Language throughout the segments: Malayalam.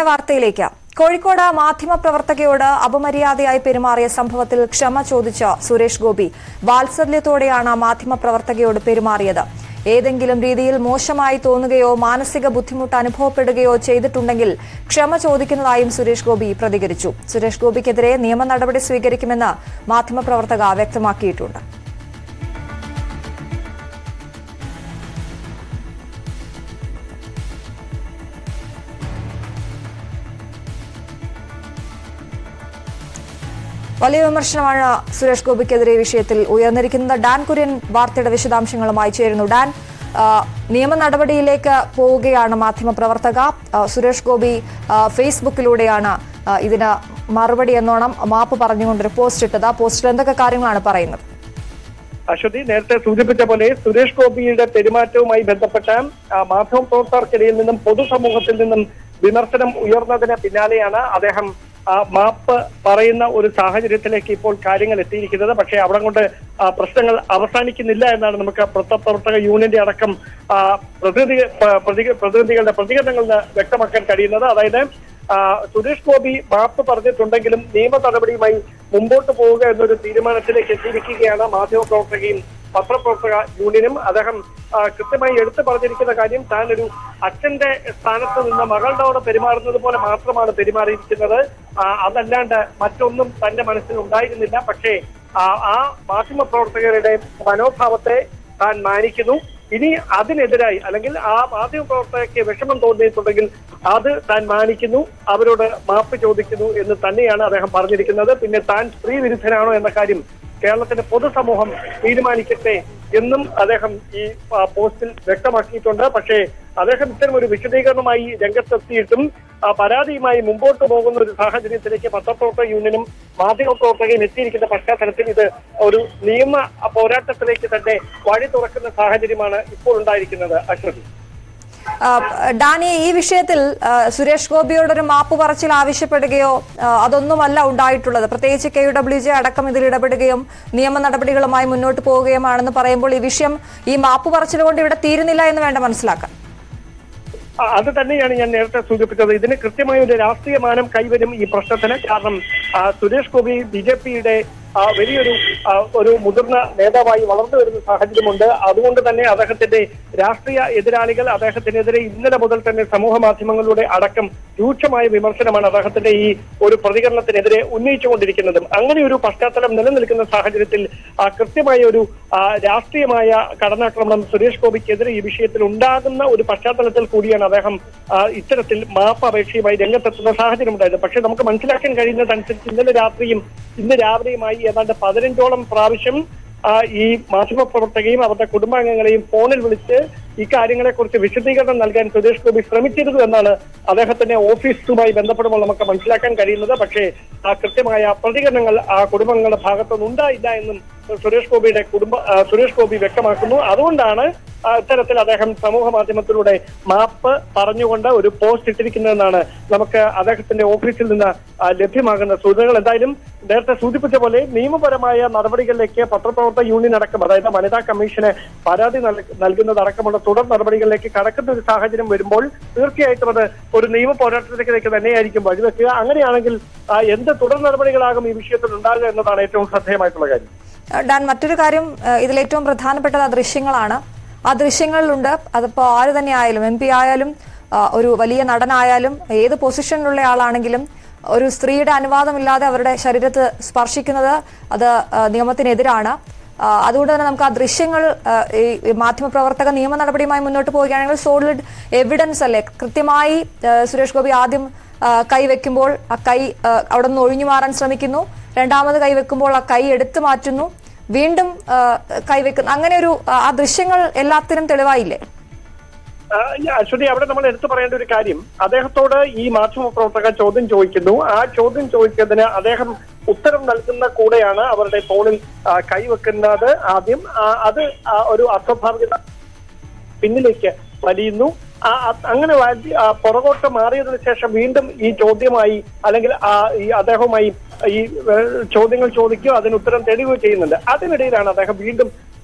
വാർത്തയിലേക്ക് കോഴിക്കോട് മാധ്യമപ്രവർത്തകയോട് അപമര്യാദയായി പെരുമാറിയ സംഭവത്തിൽ ക്ഷമ ചോദിച്ച സുരേഷ് ഗോപി വാത്സല്യത്തോടെയാണ് മാധ്യമപ്രവർത്തകയോട് പെരുമാറിയത് ഏതെങ്കിലും രീതിയിൽ മോശമായി തോന്നുകയോ മാനസിക ബുദ്ധിമുട്ട് അനുഭവപ്പെടുകയോ ചെയ്തിട്ടുണ്ടെങ്കിൽ ക്ഷമ ചോദിക്കുന്നതായും സുരേഷ് ഗോപി പ്രതികരിച്ചു സുരേഷ് ഗോപിക്കെതിരെ നിയമ നടപടി സ്വീകരിക്കുമെന്ന് മാധ്യമപ്രവർത്തക വ്യക്തമാക്കിയിട്ടുണ്ട് വലിയ വിമർശനമാണ് സുരേഷ് ഗോപിക്കെതിരെ ഈ വിഷയത്തിൽ ഉയർന്നിരിക്കുന്നത് ഡാൻ കുര്യൻ വാർത്തയുടെ വിശദാംശങ്ങളുമായി ചേരുന്നു ഡാൻ ആ, നിയമ നടപടിയിലേക്ക് പോവുകയാണ് മാധ്യമപ്രവർത്തക ആ, സുരേഷ് ഗോപി ആ, ഫേസ്ബുക്കിലൂടെയാണ് ആ, ഇതിന് മറുപടി എന്നോണം മാപ്പ് പറഞ്ഞുകൊണ്ടൊരു പോസ്റ്റ് ഇട്ടത് ആ പോസ്റ്റിൽ എന്തൊക്കെ കാര്യങ്ങളാണ് പറയുന്നത് അശ്വതി നേരത്തെ സൂചിപ്പിച്ച പോലെ സുരേഷ് ഗോപിയുടെ പെരുമാറ്റവുമായി ബന്ധപ്പെട്ട ആ, മാധ്യമപ്രവർത്തകർക്കിടയിൽ നിന്നും പൊതുസമൂഹത്തിൽ നിന്നും വിമർശനം ഉയർന്നതിന് പിന്നാലെയാണ് അദ്ദേഹം ആ, മാപ്പ് പറയുന്ന ഒരു സാഹചര്യത്തിലേക്ക് ഇപ്പോൾ കാര്യങ്ങൾ എത്തിയിരിക്കുന്നത് പക്ഷേ അവിടെ കൊണ്ട് ആ, പ്രശ്നങ്ങൾ അവസാനിക്കുന്നില്ല എന്നാണ് നമുക്ക് പ്രവർത്തക യൂണിയന്റെ അടക്കം ആ, പ്രതിനിധി പ- പ്രതി- പ്രതിനിധികളുടെ പ്രതികരണങ്ങളിൽ നിന്ന് വ്യക്തമാക്കാൻ കഴിയുന്നത് അതായത് ആ, സുരേഷ് ഗോപി മാപ്പ് പറഞ്ഞിട്ടുണ്ടെങ്കിലും നിയമ നടപടിയുമായി മുമ്പോട്ട് പോവുക എന്നൊരു തീരുമാനത്തിലേക്ക് എത്തിയിരിക്കുകയാണ് മാധ്യമപ്രവർത്തകയും പത്രപ്രവർത്തക യൂണിയനും അദ്ദേഹം ആ, കൃത്യമായി എടുത്തു പറഞ്ഞിരിക്കുന്ന കാര്യം താൻ ഒരു അച്ഛന്റെ സ്ഥാനത്ത് നിന്ന് മകളുടെ പെരുമാറുന്നത് പോലെ മാത്രമാണ് പെരുമാറിയിരിക്കുന്നത് ആ, അതല്ലാണ്ട് മറ്റൊന്നും തന്റെ മനസ്സിൽ ഉണ്ടായിരുന്നില്ല പക്ഷേ ആ, ആ മാധ്യമപ്രവർത്തകരുടെ മനോഭാവത്തെ താൻ മാനിക്കുന്നു ഇനി അതിനെതിരായി അല്ലെങ്കിൽ ആ മാധ്യമപ്രവർത്തകർക്ക് വിഷമം തോന്നിയിട്ടുണ്ടെങ്കിൽ അത് താൻ മാനിക്കുന്നു അവരോട് മാപ്പ് ചോദിക്കുന്നു എന്ന് തന്നെയാണ് അദ്ദേഹം പറഞ്ഞിരിക്കുന്നത് പിന്നെ താൻ സ്ത്രീ വിരുദ്ധനാണോ എന്ന കാര്യം കേരളത്തിന്റെ പൊതുസമൂഹം തീരുമാനിക്കട്ടെ എന്നും അദ്ദേഹം ഈ ആ, പോസ്റ്റിൽ വ്യക്തമാക്കിയിട്ടുണ്ട് പക്ഷേ അദ്ദേഹം ഇത്തരം ഒരു വിശദീകരണമായി രംഗത്തെത്തിയിട്ടും ആ, പരാതിയുമായി മുമ്പോട്ട് പോകുന്ന ഒരു സാഹചര്യത്തിലേക്ക് പത്രപ്രവർത്തക യൂണിയനും മാധ്യമപ്രവർത്തകയും എത്തിയിരിക്കുന്ന പശ്ചാത്തലത്തിൽ ഇത് ഒരു നിയമ പോരാട്ടത്തിലേക്ക് തന്നെ വഴി തുറക്കുന്ന സാഹചര്യമാണ് ഇപ്പോൾ ഉണ്ടായിരിക്കുന്നത് അശ്വതി ആ, ഡാനി ഈ വിഷയത്തിൽ ആ, സുരേഷ് ഗോപിയോടൊരു മാപ്പ് പറച്ചിൽ ആവശ്യപ്പെടുകയോ ആ, അതൊന്നുമല്ല ഉണ്ടായിട്ടുള്ളത് പ്രത്യേകിച്ച് കെ യു ഡബ്ല്യു ജെ അടക്കം ഇതിൽ ഇടപെടുകയും നിയമ നടപടികളുമായി മുന്നോട്ട് പോവുകയുമാണെന്ന് പറയുമ്പോൾ ഈ വിഷയം ഈ മാപ്പ് പറച്ചിൽ കൊണ്ട് ഇവിടെ തീരുന്നില്ല എന്ന് വേണ്ട മനസ്സിലാക്കാൻ ആ, അത് തന്നെയാണ് ഞാൻ നേരത്തെ സൂചിപ്പിച്ചത് ഇതിന് കൃത്യമായ ഒരു രാഷ്ട്രീയ മാനം കൈവരും ഈ പ്രശ്നത്തിന് കാരണം ആ, സുരേഷ് ഗോപി ബി ജെ പിയുടെ വലിയൊരു ആ, ഒരു മുതിർന്ന നേതാവായി വളർന്നു വരുന്ന സാഹചര്യമുണ്ട് അതുകൊണ്ട് തന്നെ അദ്ദേഹത്തിന്റെ രാഷ്ട്രീയ എതിരാളികൾ അദ്ദേഹത്തിനെതിരെ ഇന്നലെ മുതൽ തന്നെ സമൂഹ മാധ്യമങ്ങളിലൂടെ അടക്കം രൂക്ഷമായ വിമർശനമാണ് അദ്ദേഹത്തിന്റെ ഈ ഒരു പ്രതികരണത്തിനെതിരെ ഉന്നയിച്ചുകൊണ്ടിരിക്കുന്നതും അങ്ങനെ ഒരു പശ്ചാത്തലം നിലനിൽക്കുന്ന സാഹചര്യത്തിൽ ആ, കൃത്യമായ ഒരു ആ, രാഷ്ട്രീയമായ കടന്നാക്രമണം സുരേഷ് ഗോപിക്കെതിരെ ഈ വിഷയത്തിൽ ഉണ്ടാകുന്ന ഒരു പശ്ചാത്തലത്തിൽ കൂടിയാണ് അദ്ദേഹം ആ, ഇത്തരത്തിൽ മാപ്പ് അപേക്ഷയുമായി രംഗത്തെത്തുന്ന സാഹചര്യം ഉണ്ടായത് പക്ഷേ നമുക്ക് മനസ്സിലാക്കാൻ കഴിയുന്നതനുസരിച്ച് ഇന്നലെ രാത്രിയും ഇന്ന് രാവിലെയുമായി ഏതാണ്ട് പതിനഞ്ചോളം പ്രാവശ്യം ആ, ഈ മാധ്യമപ്രവർത്തകയും അവരുടെ കുടുംബാംഗങ്ങളെയും ഫോണിൽ വിളിച്ച് ഇക്കാര്യങ്ങളെ കുറിച്ച് വിശദീകരണം നൽകാൻ സുരേഷ് ഗോപി ശ്രമിച്ചിരുന്നു എന്നാണ് അദ്ദേഹത്തിന്റെ ഓഫീസുമായി ബന്ധപ്പെടുമ്പോൾ നമുക്ക് മനസ്സിലാക്കാൻ കഴിയുന്നത് പക്ഷേ ആ കൃത്യമായ പ്രതികരണങ്ങൾ ആ കുടുംബങ്ങളുടെ ഭാഗത്തുനിന്ന് ഉണ്ടായില്ല എന്നും സുരേഷ് ഗോപിയുടെ കുടുംബ ആ, സുരേഷ് ഗോപി വ്യക്തമാക്കുന്നു അതുകൊണ്ടാണ് ആ, ഇത്തരത്തിൽ അദ്ദേഹം സമൂഹ മാധ്യമത്തിലൂടെ മാപ്പ് പറഞ്ഞുകൊണ്ട് ഒരു പോസ്റ്റ് ഇട്ടിരിക്കുന്നതെന്നാണ് നമുക്ക് അദ്ദേഹത്തിന്റെ ഓഫീസിൽ നിന്ന് ആ, ലഭ്യമാകുന്ന സൂചനകൾ എന്തായാലും നേരത്തെ സൂചിപ്പിച്ച പോലെ നിയമപരമായ നടപടികളിലേക്ക് പത്രപ്രവർത്തക യൂണിയൻ അടക്കം അതായത് വനിതാ കമ്മീഷന് പരാതി നൽ- നൽകുന്നതടക്കമുള്ള തുടർ നടപടികളിലേക്ക് കടക്കുന്ന ഒരു സാഹചര്യം വരുമ്പോൾ തീർച്ചയായിട്ടും അത് ഒരു നിയമ പോരാട്ടത്തിലേക്ക് തന്നെയായിരിക്കും വഴിവെക്കുക അങ്ങനെയാണെങ്കിൽ ആ, എന്ത് തുടർ നടപടികളാകും ഈ വിഷയത്തിൽ ഉണ്ടാകുക എന്നതാണ് ഏറ്റവും ശ്രദ്ധേയമായിട്ടുള്ള കാര്യം ഡാൻ മറ്റൊരു കാര്യം ഏഹ്, ഇതിൽ ഏറ്റവും പ്രധാനപ്പെട്ടത് ആ ദൃശ്യങ്ങളാണ് ആ ദൃശ്യങ്ങളിലുണ്ട് അതിപ്പോൾ ആര് തന്നെ ആയാലും എം പി ആയാലും ആ, ഒരു വലിയ നടനായാലും ഏത് പൊസിഷനിലുള്ള ആളാണെങ്കിലും ഒരു സ്ത്രീയുടെ അനുവാദമില്ലാതെ അവരുടെ ശരീരത്ത് സ്പർശിക്കുന്നത് അത് ആ, നിയമത്തിനെതിരാണ് ആ, അതുകൊണ്ട് തന്നെ നമുക്ക് ആ ദൃശ്യങ്ങൾ ആ, ഈ ഈ മാധ്യമപ്രവർത്തക നിയമ നടപടിയുമായി മുന്നോട്ട് പോവുകയാണെങ്കിൽ സോളിഡ് എവിഡൻസ് അല്ലേ കൃത്യമായി ആ, സുരേഷ് ഗോപി ആദ്യം ആ, കൈ വെക്കുമ്പോൾ ആ കൈ ആ, അവിടെ നിന്ന് ഒഴിഞ്ഞു മാറാൻ ശ്രമിക്കുന്നു രണ്ടാമത് കൈ വെക്കുമ്പോൾ ആ കൈ എടുത്തു മാറ്റുന്നു വീണ്ടും ആ, കൈ വെക്കുന്നു അങ്ങനെ ഒരു ആ, ആ ദൃശ്യങ്ങൾ എല്ലാത്തിനും തെളിവായില്ലേ ആ, അശ്വതി അവിടെ നമ്മൾ എടുത്തു പറയേണ്ട ഒരു കാര്യം അദ്ദേഹത്തോട് ഈ മാധ്യമ പ്രവർത്തക ചോദ്യം ചോദിക്കുന്നു ആ ചോദ്യം ചോദിച്ചതിന് അദ്ദേഹം ഉത്തരം നൽകുന്ന കൂടെയാണ് അവരുടെ ഫോണിൽ ആ, കൈവെക്കുന്നത് ആദ്യം ആ, അത് ആ, ഒരു അസ്വാഭാവികത പിന്നിലേക്ക് വലിയുന്നു ആ അ- അങ്ങനെ വലി- ആ, പുറകോട്ട് മാറിയതിനു ശേഷം വീണ്ടും ഈ ചോദ്യമായി അല്ലെങ്കിൽ ആ ഈ അദ്ദേഹവുമായി ഈ ഏഹ്, ചോദ്യങ്ങൾ ചോദിക്കുകയോ അതിന് ഉത്തരം തേടുകയോ ചെയ്യുന്നുണ്ട് അതിനിടയിലാണ് അദ്ദേഹം വീണ്ടും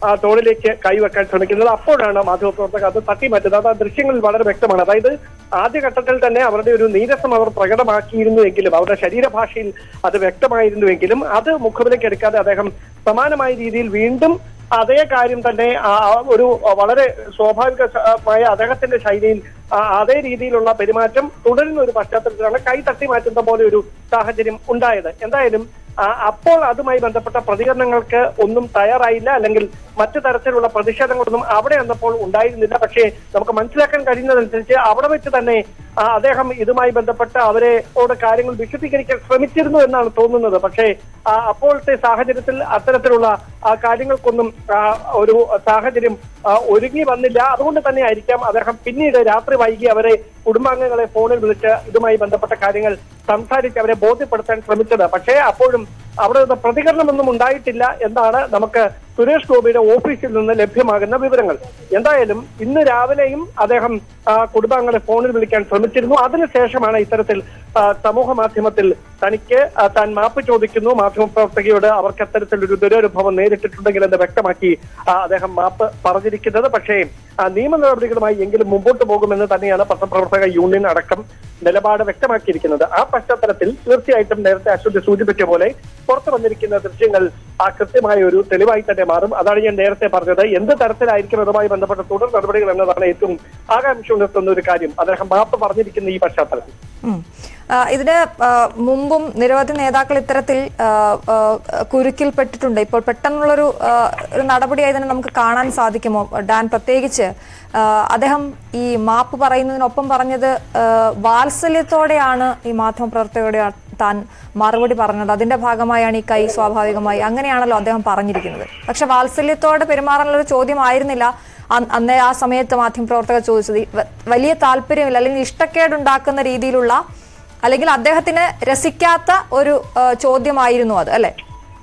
ആ തോളിലേക്ക് കൈവെക്കാൻ ശ്രമിക്കുന്നത് അപ്പോഴാണ് മാധ്യമപ്രവർത്തകർ അത് തട്ടി മാറ്റുന്നത് അത് ആ ദൃശ്യങ്ങളിൽ വളരെ വ്യക്തമാണ് അതായത് ആദ്യഘട്ടത്തിൽ തന്നെ അവരുടെ ഒരു നീരസം അവർ പ്രകടമാക്കിയിരുന്നുവെങ്കിലും അവരുടെ ശരീരഭാഷയിൽ അത് വ്യക്തമായിരുന്നുവെങ്കിലും അത് മുഖവിലേക്ക് എടുക്കാതെ അദ്ദേഹം സമാനമായ രീതിയിൽ വീണ്ടും അതേ കാര്യം തന്നെ ആ, ആ, ഒരു വളരെ സ്വാഭാവികമായ അദ്ദേഹത്തിന്റെ ശൈലിയിൽ ആ, അതേ രീതിയിലുള്ള പെരുമാറ്റം തുടരുന്ന ഒരു പശ്ചാത്തലത്തിലാണ് കൈ തട്ടി മാറ്റുന്ന പോലെ ഒരു സാഹചര്യം ഉണ്ടായത് എന്തായാലും ആ, അപ്പോൾ അതുമായി ബന്ധപ്പെട്ട പ്രതികരണങ്ങൾക്ക് ഒന്നും തയ്യാറായില്ല അല്ലെങ്കിൽ മറ്റു തരത്തിലുള്ള പ്രതിഷേധങ്ങളൊന്നും അവിടെ വന്നപ്പോൾ ഉണ്ടായിരുന്നില്ല പക്ഷേ നമുക്ക് മനസ്സിലാക്കാൻ കഴിയുന്നതനുസരിച്ച് അവിടെ വെച്ച് തന്നെ ആ, അദ്ദേഹം ഇതുമായി ബന്ധപ്പെട്ട് അവരെയോട് കാര്യങ്ങൾ വിശദീകരിക്കാൻ ശ്രമിച്ചിരുന്നു എന്നാണ് തോന്നുന്നത് പക്ഷേ ആ, അപ്പോഴത്തെ സാഹചര്യത്തിൽ അത്തരത്തിലുള്ള ആ, കാര്യങ്ങൾക്കൊന്നും ആ, ഒരു സാഹചര്യം ആ, ഒരുങ്ങി വന്നില്ല അതുകൊണ്ട് തന്നെ ആയിരിക്കാം അദ്ദേഹം പിന്നീട് രാത്രി വൈകി അവരെ കുടുംബാംഗങ്ങളെ ഫോണിൽ വിളിച്ച് ഇതുമായി ബന്ധപ്പെട്ട കാര്യങ്ങൾ സംസാരിച്ച് അവരെ ബോധ്യപ്പെടുത്താൻ ശ്രമിച്ചത് പക്ഷേ അപ്പോഴും അവിടെ നിന്ന് പ്രതികരണമൊന്നും ഉണ്ടായിട്ടില്ല എന്നാണ് നമുക്ക് സുരേഷ് ഗോപിയുടെ ഓഫീസിൽ നിന്ന് ലഭ്യമാകുന്ന വിവരങ്ങൾ എന്തായാലും ഇന്ന് രാവിലെയും അദ്ദേഹം ആ, കുടുംബാംഗങ്ങളെ ഫോണിൽ വിളിക്കാൻ ശ്രമിച്ചിരുന്നു അതിനുശേഷമാണ് ഇത്തരത്തിൽ ആ, സമൂഹ മാധ്യമത്തിൽ തനിക്ക് ആ, താൻ മാപ്പ് ചോദിക്കുന്നു മാധ്യമപ്രവർത്തകയോട് അവർക്ക് അത്തരത്തിലൊരു ദുരനുഭവം നേരിട്ടിട്ടുണ്ടെങ്കിൽ എന്ന് വ്യക്തമാക്കി ആ, അദ്ദേഹം മാപ്പ് പറഞ്ഞിരിക്കുന്നത് പക്ഷേ ആ, നിയമ നടപടികളുമായി എങ്കിലും മുമ്പോട്ട് പോകുമെന്ന് തന്നെയാണ് പത്രപ്രവർത്തക യൂണിയൻ അടക്കം നിലപാട് വ്യക്തമാക്കിയിരിക്കുന്നത് ആ പശ്ചാത്തലത്തിൽ തീർച്ചയായിട്ടും നേരത്തെ അശ്വതി സൂചിപ്പിച്ച പോലെ പുറത്തു വന്നിരിക്കുന്ന ദൃശ്യങ്ങൾ ആ കൃത്യമായ ഒരു തെളിവായി തന്നെ മാറും അതാണ് ഞാൻ നേരത്തെ പറഞ്ഞത് എന്ത് തരത്തിലായിരിക്കും അതുമായി ബന്ധപ്പെട്ട തുടർ നടപടികൾ എന്നതാണ് ഏറ്റവും ആകാംക്ഷ ഉണർത്തുന്ന ഒരു കാര്യം അദ്ദേഹം മാപ്പ് പറഞ്ഞിരിക്കുന്ന ഈ പശ്ചാത്തലത്തിൽ ഉം. ആ, ഇതിന് ആ, മുമ്പും നിരവധി നേതാക്കൾ ഇത്തരത്തിൽ ആ, ആ, കുരുക്കിൽപ്പെട്ടിട്ടുണ്ട് ഇപ്പോൾ പെട്ടെന്നുള്ളൊരു ആ, ഒരു നടപടിയായി തന്നെ നമുക്ക് കാണാൻ സാധിക്കുമോ ഡാൻ പ്രത്യേകിച്ച് ആ, അദ്ദേഹം ഈ മാപ്പ് പറയുന്നതിനൊപ്പം പറഞ്ഞത് ആ, വാത്സല്യത്തോടെയാണ് ഈ മാധ്യമപ്രവർത്തകരുടെ താൻ മറുപടി പറഞ്ഞത് അതിന്റെ ഭാഗമായാണ് ഈ കൈ സ്വാഭാവികമായി അങ്ങനെയാണല്ലോ അദ്ദേഹം പറഞ്ഞിരിക്കുന്നത് പക്ഷെ വാത്സല്യത്തോടെ പെരുമാറാനുള്ള ഒരു ചോദ്യമായിരുന്നില്ല അ- അന്നേ ആ സമയത്ത് മാധ്യമപ്രവർത്തകർ ചോദിച്ചത് ഈ വ- വലിയ താല്പര്യമില്ല അല്ലെങ്കിൽ ഇഷ്ടക്കേടുണ്ടാക്കുന്ന രീതിയിലുള്ള അല്ലെങ്കിൽ അദ്ദേഹത്തിന് രസിക്കാത്ത ഒരു ആ, ചോദ്യമായിരുന്നു അത് അല്ലെ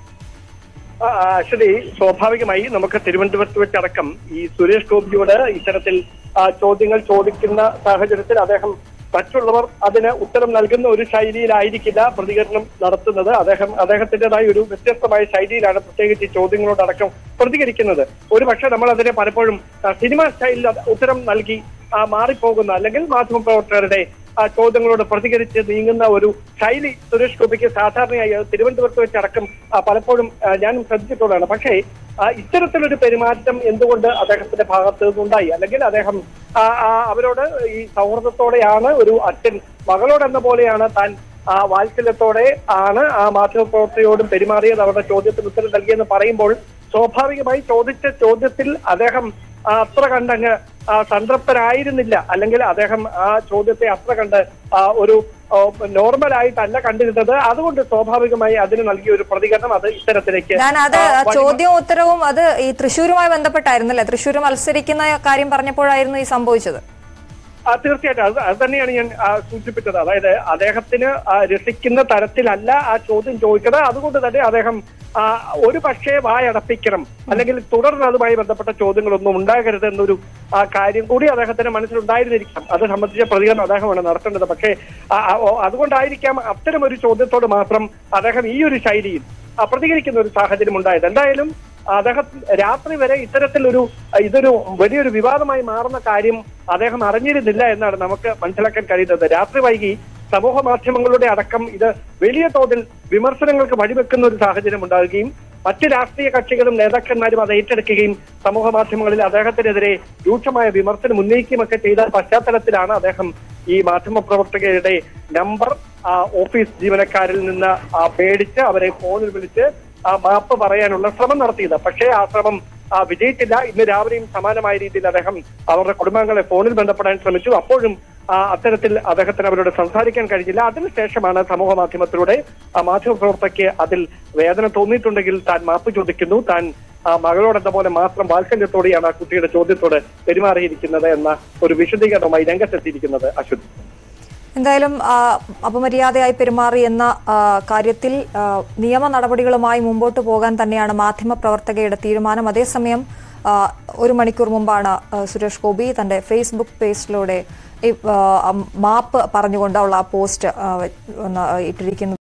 ആക്ച്വലി സ്വാഭാവികമായി നമുക്ക് തിരുവനന്തപുരത്ത് വെച്ചടക്കം ഈ സുരേഷ് ഗോപിയോട് ഇത്തരത്തിൽ ആ, ചോദ്യങ്ങൾ ചോദിക്കുന്ന സാഹചര്യത്തിൽ അദ്ദേഹം മറ്റുള്ളവർ അതിന് ഉത്തരം നൽകുന്ന ഒരു ശൈലിയിലായിരിക്കില്ല പ്രതികരണം നടത്തുന്നത് അദ്ദേഹം അദ്ദേഹത്തിന്റേതായ ഒരു വ്യത്യസ്തമായ ശൈലിയിലാണ് പ്രത്യേകിച്ച് ഈ ചോദ്യങ്ങളോടക്കം പ്രതികരിക്കുന്നത് ഒരു പക്ഷേ നമ്മൾ അതിനെ പലപ്പോഴും ആ, സിനിമ സ്റ്റൈലിൽ അത് ഉത്തരം നൽകി ആ, മാറിപ്പോകുന്ന അല്ലെങ്കിൽ മാധ്യമപ്രവർത്തകരുടെ ആ ചോദ്യങ്ങളോട് പ്രതികരിച്ച് നീങ്ങുന്ന ഒരു ശൈലി സുരേഷ് ഗോപിക്ക് സാധാരണയായി അത് തിരുവനന്തപുരത്ത് വെച്ചടക്കം ആ, പലപ്പോഴും ആ, ഞാനും ശ്രദ്ധിച്ചിട്ടുള്ളതാണ് പക്ഷേ ആ, ഇത്തരത്തിലൊരു പെരുമാറ്റം എന്തുകൊണ്ട് അദ്ദേഹത്തിന്റെ ഭാഗത്ത് നിന്നുണ്ടായി അല്ലെങ്കിൽ അദ്ദേഹം ആ, ആ, അവരോട് ഈ സൗഹൃദത്തോടെയാണ് ഒരു അച്ഛൻ മകളോടെന്ന പോലെയാണ് താൻ ആ വാത്സല്യത്തോടെ ആണ് ആ മാധ്യമപ്രവർത്തകയോടും പെരുമാറിയത് അവരുടെ ചോദ്യത്തിന് ഉത്തരം നൽകിയെന്ന് പറയുമ്പോൾ സ്വാഭാവികമായി ചോദിച്ച ചോദ്യത്തിൽ അദ്ദേഹം ആ, അത്ര കണ്ടങ്ങ് ആ, സംതൃപ്തനായിരുന്നില്ല അല്ലെങ്കിൽ അദ്ദേഹം ആ ചോദ്യത്തെ അത്ര കണ്ട് ആ, ഒരു ആ, നോർമലായിട്ടല്ല കണ്ടിരുന്നത് അതുകൊണ്ട് സ്വാഭാവികമായി അതിന് നൽകിയ ഒരു പ്രതികരണം അത് ഇത്തരത്തിലേക്ക് ഞാൻ അത് ആ, വഴി- ചോദ്യവും ഉത്തരവും അത് ഈ തൃശ്ശൂരുമായി ബന്ധപ്പെട്ടായിരുന്നല്ലേ തൃശ്ശൂർ മത്സരിക്കുന്ന കാര്യം പറഞ്ഞപ്പോഴായിരുന്നു ഈ സംഭവിച്ചത് ആ തീർച്ചയായിട്ടും അത് അത് തന്നെയാണ് ഞാൻ ആ, സൂചിപ്പിച്ചത് അതായത് അദ്ദേഹത്തിന് ആ, രസിക്കുന്ന തരത്തിലല്ല ആ ചോദ്യം ചോദിച്ചത് അതുകൊണ്ട് തന്നെ അദ്ദേഹം ആ, ഒരു പക്ഷേ വായടപ്പിക്കണം അല്ലെങ്കിൽ തുടർന്ന് അതുമായി ബന്ധപ്പെട്ട ചോദ്യങ്ങളൊന്നും ഉണ്ടാകരുത് എന്നൊരു ആ, കാര്യം കൂടി അദ്ദേഹത്തിന് മനസ്സിലുണ്ടായിരുന്നിരിക്കാം അത് സംബന്ധിച്ച പ്രതികരണം അദ്ദേഹമാണ് നടത്തേണ്ടത് പക്ഷേ ആ, ആ, ഓ, അതുകൊണ്ടായിരിക്കാം അത്തരം ഒരു ചോദ്യത്തോട് മാത്രം അദ്ദേഹം ഈ ഒരു ശൈലിയിൽ ആ, പ്രതികരിക്കുന്ന ഒരു സാഹചര്യം ഉണ്ടായത് എന്തായാലും അദ്ദേഹം രാത്രി വരെ ഇത്തരത്തിലൊരു ഇതൊരു വലിയൊരു വിവാദമായി മാറുന്ന കാര്യം അദ്ദേഹം അറിഞ്ഞിരുന്നില്ല എന്നാണ് നമുക്ക് മനസ്സിലാക്കാൻ കഴിയുന്നത് രാത്രി വൈകി സമൂഹ മാധ്യമങ്ങളുടെ അടക്കം ഇത് വലിയ തോതിൽ വിമർശനങ്ങൾക്ക് വഴിവെക്കുന്ന ഒരു സാഹചര്യം ഉണ്ടാവുകയും മറ്റ് രാഷ്ട്രീയ കക്ഷികളും നേതാക്കന്മാരും അത് ഏറ്റെടുക്കുകയും സമൂഹ മാധ്യമങ്ങളിൽ അദ്ദേഹത്തിനെതിരെ രൂക്ഷമായ വിമർശനം ഉന്നയിക്കുകയൊക്കെ ചെയ്ത പശ്ചാത്തലത്തിലാണ് അദ്ദേഹം ഈ മാധ്യമപ്രവർത്തകരുടെ നമ്പർ ആ, ഓഫീസ് ജീവനക്കാരിൽ നിന്ന് ആ, മേടിച്ച് അവരെ ഫോണിൽ വിളിച്ച് ആ മാപ്പ് പറയാനുള്ള ശ്രമം നടത്തിയത് പക്ഷേ ആ ശ്രമം ആ, വിജയിച്ചില്ല ഇന്ന് രാവിലെയും സമാനമായ രീതിയിൽ അദ്ദേഹം അവരുടെ കുടുംബാംഗങ്ങളെ ഫോണിൽ ബന്ധപ്പെടാൻ ശ്രമിച്ചു അപ്പോഴും ആ, അത്തരത്തിൽ അദ്ദേഹത്തിന് അവരോട് സംസാരിക്കാൻ കഴിഞ്ഞില്ല അതിനുശേഷമാണ് സമൂഹ മാധ്യമത്തിലൂടെ ആ മാധ്യമപ്രവർത്തകയ്ക്ക് അതിൽ വേദന തോന്നിയിട്ടുണ്ടെങ്കിൽ താൻ മാപ്പ് ചോദിക്കുന്നു താൻ ആ മകളോടെന്ന പോലെ മാത്രം വാത്സല്യത്തോടെയാണ് ആ കുട്ടിയുടെ ചോദ്യത്തോട് പെരുമാറിയിരിക്കുന്നത് എന്ന ഒരു വിശദീകരണവുമായി രംഗത്തെത്തിയിരിക്കുന്നത് അശ്വതി എന്തായാലും ആ, അപമര്യാദയായി പെരുമാറി എന്ന ആ, കാര്യത്തിൽ ആ, നിയമ നടപടികളുമായി മുമ്പോട്ട് പോകാൻ തന്നെയാണ് മാധ്യമപ്രവർത്തകയുടെ തീരുമാനം അതേസമയം ആ, ഒരു മണിക്കൂർ മുമ്പാണ് ആ, സുരേഷ് ഗോപി തന്റെ ഫേസ്ബുക്ക് പേജിലൂടെ ഈ, ആ, മാപ്പ് പറഞ്ഞുകൊണ്ടുള്ള ആ പോസ്റ്റ് ആ, ഒന്ന് ഇട്ടിരിക്കുന്നത്